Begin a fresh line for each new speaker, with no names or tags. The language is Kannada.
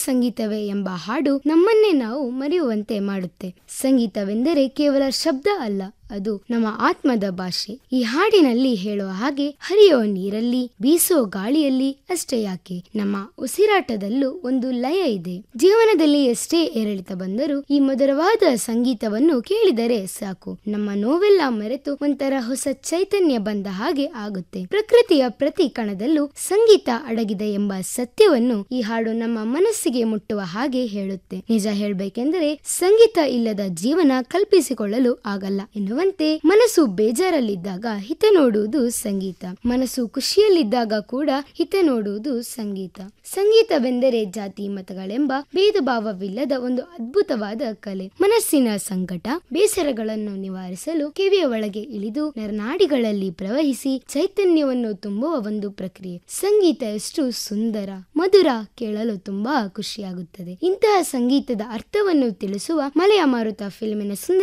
ಸಂಗೀತವೇ ಎಂಬ ಹಾಡು ನಮ್ಮನ್ನೇ ನಾವು ಮರೆಯುವಂತೆ ಮಾಡುತ್ತೆ ಸಂಗೀತವೆಂದರೆ ಕೇವಲ ಶಬ್ದ ಅಲ್ಲ ಅದು ನಮ್ಮ ಆತ್ಮದ ಭಾಷೆ ಈ ಹಾಡಿನಲ್ಲಿ ಹೇಳುವ ಹಾಗೆ ಹರಿಯೋ ನೀರಲ್ಲಿ ಬೀಸೋ ಗಾಳಿಯಲ್ಲಿ ಅಷ್ಟೇ ಯಾಕೆ ನಮ್ಮ ಉಸಿರಾಟದಲ್ಲೂ ಒಂದು ಲಯ ಇದೆ ಜೀವನದಲ್ಲಿ ಎಷ್ಟೇ ಏರಿಳಿತ ಬಂದರೂ ಈ ಮಧುರವಾದ ಸಂಗೀತವನ್ನು ಕೇಳಿದರೆ ಸಾಕು ನಮ್ಮ ನೋವೆಲ್ಲ ಮರೆತು ಒಂಥರ ಹೊಸ ಚೈತನ್ಯ ಬಂದ ಹಾಗೆ ಆಗುತ್ತೆ ಪ್ರಕೃತಿಯ ಪ್ರತಿ ಕಣದಲ್ಲೂ ಸಂಗೀತ ಅಡಗಿದೆ ಎಂಬ ಸತ್ಯವನ್ನು ಈ ಹಾಡು ನಮ್ಮ ಮನಸ್ಸಿಗೆ ಮುಟ್ಟುವ ಹಾಗೆ ಹೇಳುತ್ತೆ ನಿಜ ಹೇಳ್ಬೇಕೆಂದರೆ ಸಂಗೀತ ಇಲ್ಲದ ಜೀವನ ಕಲ್ಪಿಸಿಕೊಳ್ಳಲು ಆಗಲ್ಲ ಎನ್ನುವಂತೆ ಮನಸ್ಸು ಬೇಜಾರಲ್ಲಿದ್ದಾಗ ಹಿತ ನೋಡುವುದು ಸಂಗೀತ ಮನಸ್ಸು ಖುಷಿಯಲ್ಲಿದ್ದಾಗ ಕೂಡ ಹಿತ ನೋಡುವುದು ಸಂಗೀತ ಸಂಗೀತವೆಂದರೆ ಜಾತಿ ಮತಗಳೆಂಬ ಭೇದ ಭಾವವಿಲ್ಲದ ಒಂದು ಅದ್ಭುತವಾದ ಕಲೆ ಮನಸ್ಸಿನ ಸಂಕಟ ಬೇಸರಗಳನ್ನು ನಿವಾರಿಸಲು ಕಿವಿಯ ಒಳಗೆ ಇಳಿದು ನರನಾಡಿಗಳಲ್ಲಿ ಪ್ರವಹಿಸಿ ಚೈತನ್ಯವನ್ನು ತುಂಬುವ ಒಂದು ಪ್ರಕ್ರಿಯೆ ಸಂಗೀತ ಎಷ್ಟು ಸುಂದರ ಮಧುರ ಕೇಳಲು ತುಂಬಾ ಖುಷಿಯಾಗುತ್ತದೆ ಇಂತಹ ಸಂಗೀತದ ಅರ್ಥವನ್ನು ತಿಳಿಸುವ ಮಲೆಯ ಮಾರುತ ಫಿಲ್ಮಿನ ಸುಂದರ